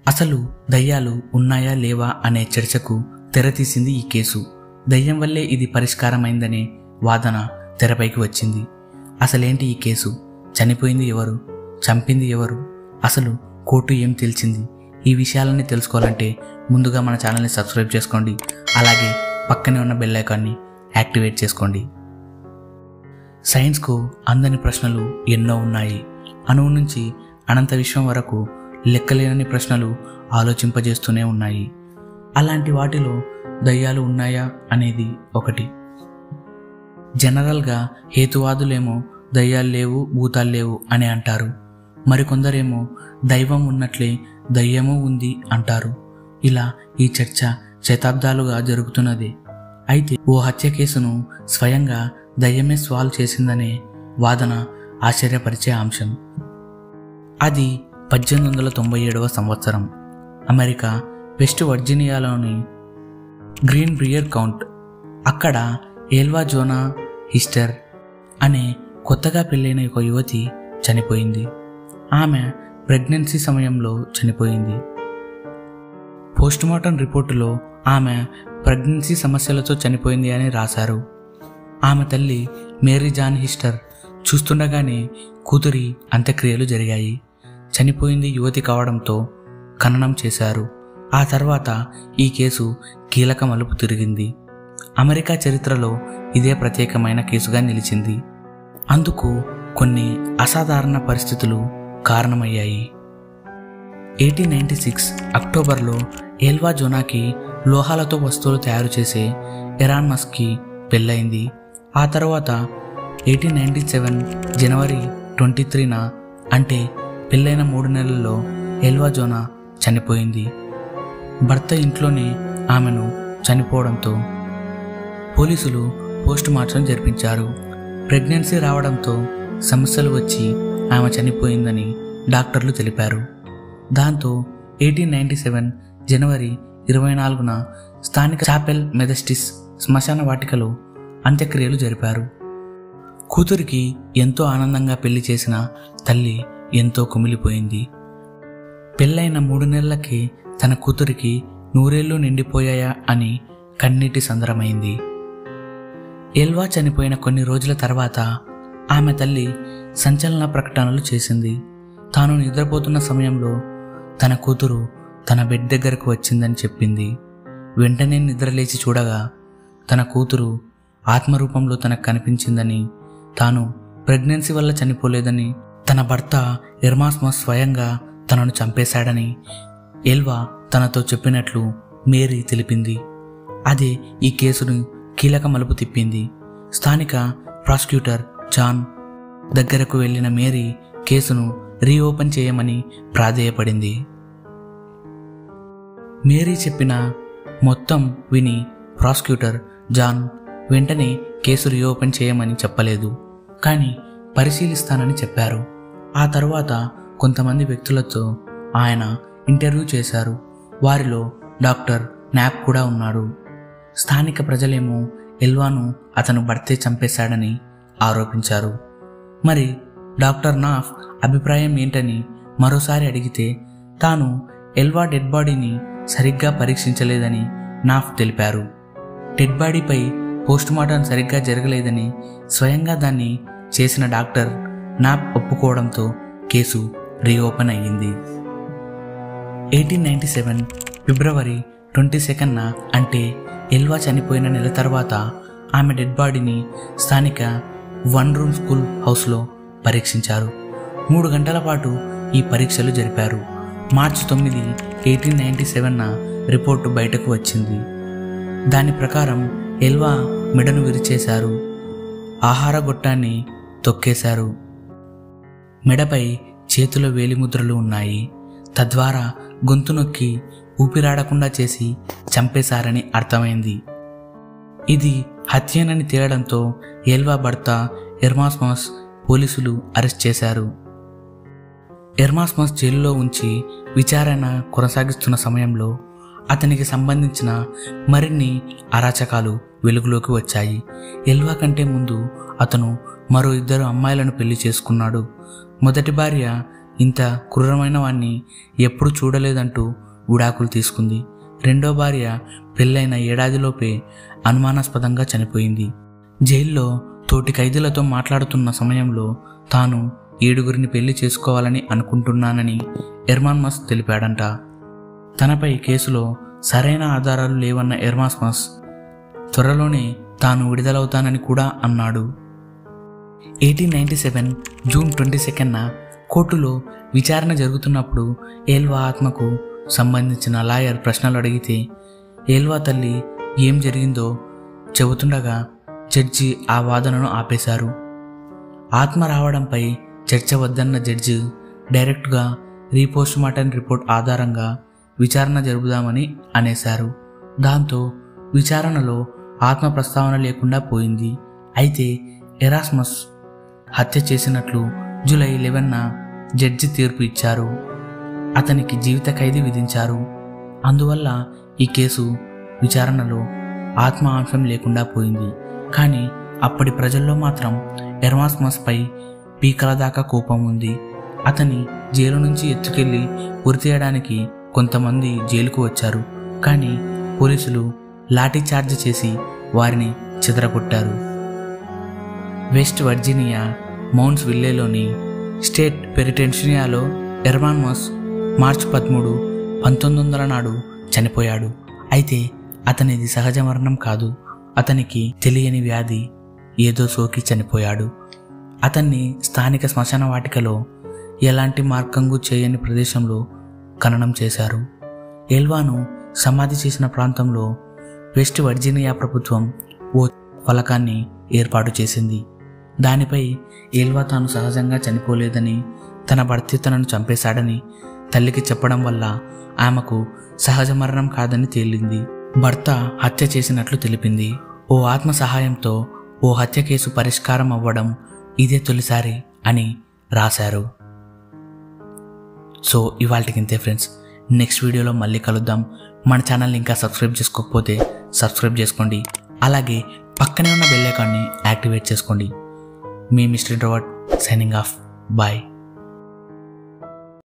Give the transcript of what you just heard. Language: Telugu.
అసలు దయ్యాలు ఉన్నాయా లేవా అనే చర్చకు తెరతీసింది ఈ కేసు దయ్యం వల్లే ఇది పరిష్కారమైందనే వాదన తెరపైకి వచ్చింది అసలేంటి ఈ కేసు చనిపోయింది ఎవరు చంపింది ఎవరు అసలు కోర్టు ఏం తెలిసింది ఈ విషయాలన్నీ తెలుసుకోవాలంటే ముందుగా మన ఛానల్ని సబ్స్క్రైబ్ చేసుకోండి అలాగే పక్కనే ఉన్న బెల్ ఐకాన్ని యాక్టివేట్ చేసుకోండి సైన్స్కు అందని ప్రశ్నలు ఎన్నో ఉన్నాయి అణువు నుంచి అనంత విశ్వం వరకు లెక్కలేనని ప్రశ్నలు ఆలోచింపజేస్తూనే ఉన్నాయి అలాంటి వాటిలో దయ్యాలు ఉన్నాయా అనేది ఒకటి జనరల్గా హేతువాదులేమో దయ్యాలు లేవు భూతాలు లేవు అని అంటారు మరికొందరేమో దైవం ఉన్నట్లే దయ్యము ఉంది అంటారు ఇలా ఈ చర్చ శతాబ్దాలుగా జరుగుతున్నది అయితే ఓ హత్య కేసును స్వయంగా దయ్యమే సాల్వ్ చేసిందనే వాదన ఆశ్చర్యపరిచే అంశం అది పద్దెనిమిది వందల తొంభై ఏడవ సంవత్సరం అమెరికా వెస్ట్ వర్జీనియాలోని గ్రీన్ బ్రియర్ కౌంట్ అక్కడ ఏల్వా జోనా హిస్టర్ అనే కొత్తగా పెళ్ళైన ఒక యువతి చనిపోయింది ఆమె ప్రెగ్నెన్సీ సమయంలో చనిపోయింది పోస్టుమార్టం రిపోర్టులో ఆమె ప్రెగ్నెన్సీ సమస్యలతో చనిపోయింది అని రాశారు ఆమె తల్లి మేరీ జాన్ హిస్టర్ చూస్తుండగానే కూతురి అంత్యక్రియలు జరిగాయి చనిపోయింది యువతి కావడంతో ఖననం చేశారు ఆ తర్వాత ఈ కేసు కీలక మలుపు తిరిగింది అమెరికా చరిత్రలో ఇదే ప్రత్యేకమైన కేసుగా నిలిచింది అందుకు కొన్ని అసాధారణ పరిస్థితులు కారణమయ్యాయి ఎయిటీన్ నైంటీ సిక్స్ అక్టోబర్లో ఏల్వా జోనాకి లోహాలతో వస్తువులు తయారు చేసే ఎరాన్ మస్కి పెళ్ళయింది ఆ తర్వాత ఎయిటీన్ నైంటీ సెవెన్ జనవరి ట్వంటీ త్రీన అంటే పెళ్ళైన మూడు నెలల్లో ఎల్వా జోనా చనిపోయింది భర్త ఇంట్లోనే ఆమెను చనిపోవడంతో పోలీసులు పోస్ట్ మార్టం జరిపించారు ప్రెగ్నెన్సీ రావడంతో సమస్యలు వచ్చి ఆమె చనిపోయిందని డాక్టర్లు తెలిపారు దాంతో ఎయిటీన్ నైంటీ సెవెన్ జనవరి ఇరవై నాలుగున స్థానిక చాపెల్ మెదస్టిస్ శ్మశాన వాటికలో అంత్యక్రియలు జరిపారు కూతురికి ఎంతో ఆనందంగా పెళ్లి చేసిన తల్లి ఎంతో కుమిలిపోయింది పెళ్ళైన మూడు నెలలకి తన కూతురికి నూరేళ్లు నిండిపోయాయా అని కన్నీటి సందరమైంది ఎల్వా చనిపోయిన కొన్ని రోజుల తర్వాత ఆమె తల్లి సంచలన ప్రకటనలు చేసింది తాను నిద్రపోతున్న సమయంలో తన కూతురు తన బెడ్ దగ్గరకు వచ్చిందని చెప్పింది వెంటనే నిద్రలేచి చూడగా తన కూతురు ఆత్మరూపంలో తనకు కనిపించిందని తాను ప్రెగ్నెన్సీ వల్ల చనిపోలేదని తన భర్త ఎర్మాస్మస్ స్వయంగా తనను చంపేశాడని ఎల్వా తనతో చెప్పినట్లు మేరీ తెలిపింది అదే ఈ కేసును కీలక మలుపు తిప్పింది స్థానిక ప్రాసిక్యూటర్ జాన్ దగ్గరకు వెళ్ళిన మేరీ కేసును రీఓపెన్ చేయమని ప్రాధేయపడింది మేరీ చెప్పిన మొత్తం విని ప్రాసిక్యూటర్ జాన్ వెంటనే కేసు రీఓపెన్ చేయమని చెప్పలేదు కానీ పరిశీలిస్తానని చెప్పారు ఆ తర్వాత కొంతమంది వ్యక్తులతో ఆయన ఇంటర్వ్యూ చేశారు వారిలో డాక్టర్ నాప్ కూడా ఉన్నాడు స్థానిక ప్రజలేమో ఎల్వాను అతను భర్తే చంపేశాడని ఆరోపించారు మరి డాక్టర్ నాఫ్ అభిప్రాయం ఏంటని మరోసారి అడిగితే తాను ఎల్వా డెడ్ బాడీని సరిగ్గా పరీక్షించలేదని నాఫ్ తెలిపారు డెడ్ బాడీపై పోస్టుమార్టం సరిగ్గా జరగలేదని స్వయంగా దాన్ని చేసిన డాక్టర్ నాప్ ఒప్పుకోవడంతో కేసు రీఓపెన్ అయ్యింది ఎయిటీన్ నైంటీ సెవెన్ ఫిబ్రవరి ట్వంటీ సెకండ్న అంటే ఎల్వా చనిపోయిన నెల తర్వాత ఆమె డెడ్ బాడీని స్థానిక వన్ రూమ్ స్కూల్ హౌస్లో పరీక్షించారు మూడు గంటల పాటు ఈ పరీక్షలు జరిపారు మార్చి తొమ్మిది ఎయిటీన్ నైంటీ సెవెన్న రిపోర్టు బయటకు వచ్చింది దాని ప్రకారం ఎల్వా మెడను విరిచేశారు ఆహార గొట్టాన్ని తొక్కేశారు మెడపై చేతుల వేలిముద్రలు ఉన్నాయి తద్వారా గొంతు నొక్కి ఊపిరాడకుండా చేసి చంపేశారని అర్థమైంది ఇది హత్యేనని తేలడంతో ఎల్వా భర్త ఎర్మాస్మస్ పోలీసులు అరెస్ట్ చేశారు ఎర్మాస్మస్ జైలులో ఉంచి విచారణ కొనసాగిస్తున్న సమయంలో అతనికి సంబంధించిన మరిన్ని అరాచకాలు వెలుగులోకి వచ్చాయి ఎల్వా కంటే ముందు అతను మరో ఇద్దరు అమ్మాయిలను పెళ్లి చేసుకున్నాడు మొదటి భార్య ఇంత క్రూరమైన వాణ్ణి ఎప్పుడు చూడలేదంటూ విడాకులు తీసుకుంది రెండో భార్య పెళ్ళైన ఏడాదిలోపే అనుమానాస్పదంగా చనిపోయింది జైల్లో తోటి ఖైదీలతో మాట్లాడుతున్న సమయంలో తాను ఏడుగురిని పెళ్లి చేసుకోవాలని అనుకుంటున్నానని ఎర్మాన్మస్ తెలిపాడంట తనపై కేసులో సరైన ఆధారాలు లేవన్న ఎర్మాస్మస్ త్వరలోనే తాను విడుదలవుతానని కూడా అన్నాడు eighteen ninety seven June twenty సెకండ్న కోర్టులో విచారణ జరుగుతున్నప్పుడు ఏల్వా ఆత్మకు సంబంధించిన లాయర్ ప్రశ్నలు అడిగితే ఏల్వా తల్లి ఏం జరిగిందో చెబుతుండగా జడ్జి ఆ వాదనను ఆపేశారు ఆత్మ రావడంపై చర్చ వద్దన్న జడ్జి డైరెక్ట్గా రీపోస్ట్ మార్టం రిపోర్ట్ ఆధారంగా విచారణ జరుపుదామని అనేశారు దాంతో విచారణలో ఆత్మ ప్రస్తావన లేకుండా పోయింది అయితే ఎరాస్మస్ హత్య చేసినట్లు జూలై లెవెన్న జడ్జి తీర్పు ఇచ్చారు అతనికి జీవిత ఖైదీ విధించారు అందువల్ల ఈ కేసు విచారణలో ఆత్మ అంశం లేకుండా పోయింది కానీ అప్పటి ప్రజల్లో మాత్రం ఎర్మాస్మస్పై పీకల దాకా కోపం ఉంది అతని జైలు నుంచి ఎత్తుకెళ్లి ఉరితీయడానికి కొంతమంది జైలుకు వచ్చారు కానీ పోలీసులు లాఠీ చార్జ్ చేసి వారిని చెదరగొట్టారు వెస్ట్ వర్జీనియా మౌంట్స్ విల్లేలోని స్టేట్ పెరిటెన్షియాలో ఎర్మాన్మస్ మార్చి పదమూడు పంతొమ్మిది వందల నాడు చనిపోయాడు అయితే అతనిది సహజ మరణం కాదు అతనికి తెలియని వ్యాధి ఏదో సోకి చనిపోయాడు అతన్ని స్థానిక శ్మశాన వాటికలో ఎలాంటి మార్కంగు చేయని ప్రదేశంలో ఖననం చేశారు ఎల్వాను సమాధి చేసిన ప్రాంతంలో వెస్ట్ వర్జీనియా ప్రభుత్వం ఓ ఫలకాన్ని ఏర్పాటు చేసింది దానిపై ఏల్వా తాను సహజంగా చనిపోలేదని తన భర్త తనను చంపేశాడని తల్లికి చెప్పడం వల్ల ఆమెకు సహజ మరణం కాదని తేలింది భర్త హత్య చేసినట్లు తెలిపింది ఓ ఆత్మ సహాయంతో ఓ హత్య కేసు పరిష్కారం అవ్వడం ఇదే తొలిసారి అని రాశారు సో ఇవాళకి ఇంతే ఫ్రెండ్స్ నెక్స్ట్ వీడియోలో మళ్ళీ కలుద్దాం మన ఛానల్ని ఇంకా సబ్స్క్రైబ్ చేసుకోకపోతే సబ్స్క్రైబ్ చేసుకోండి అలాగే పక్కనే ఉన్న బెల్ ఐకాన్ని యాక్టివేట్ చేసుకోండి మీ mister introvert signing off bye